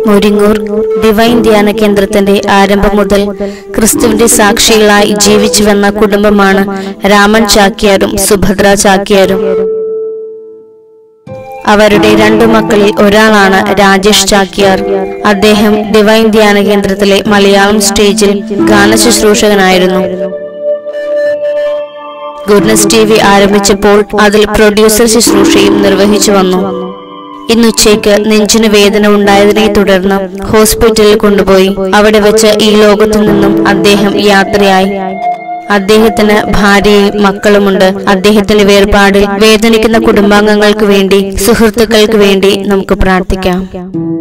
Muringoor divine ധ്യാന കേന്ദ്രത്തിന്റെ ആരംഭം മുതൽ ക്രിസ്തുവിന്റെ സാക്ഷികളായി ജീവിച്ചു വന്ന കുടുംബമാണ് രാമൻ ചാക്യാരും സുഭദ്ര ചാക്യാരും അവരുടെ രണ്ടു മക്കളിൽ ഒരാളാണ് രാജേഷ് ചാക്യാർ അദ്ദേഹം ഡിവൈൻ ധ്യാന കേന്ദ്രത്തിലെ മലയാളം സ്റ്റേജിൽ ഗാനശുശ്രൂഷകനായിരുന്നു ഗുഡ്നസ് ടി വി ആരംഭിച്ചപ്പോൾ അതിൽ പ്രൊഡ്യൂസർ ശുശ്രൂഷയും നിർവഹിച്ചു വന്നു ഇന്നുച്ചയ്ക്ക് നെഞ്ചിന് വേദന ഉണ്ടായതിനെ തുടർന്ന് ഹോസ്പിറ്റലിൽ കൊണ്ടുപോയി അവിടെ വെച്ച് ഈ ലോകത്തു നിന്നും അദ്ദേഹം യാത്രയായി അദ്ദേഹത്തിന് ഭാര്യയും മക്കളുമുണ്ട് അദ്ദേഹത്തിന്റെ വേർപാടിൽ വേദനിക്കുന്ന കുടുംബാംഗങ്ങൾക്ക് വേണ്ടി സുഹൃത്തുക്കൾക്ക് വേണ്ടി നമുക്ക് പ്രാർത്ഥിക്കാം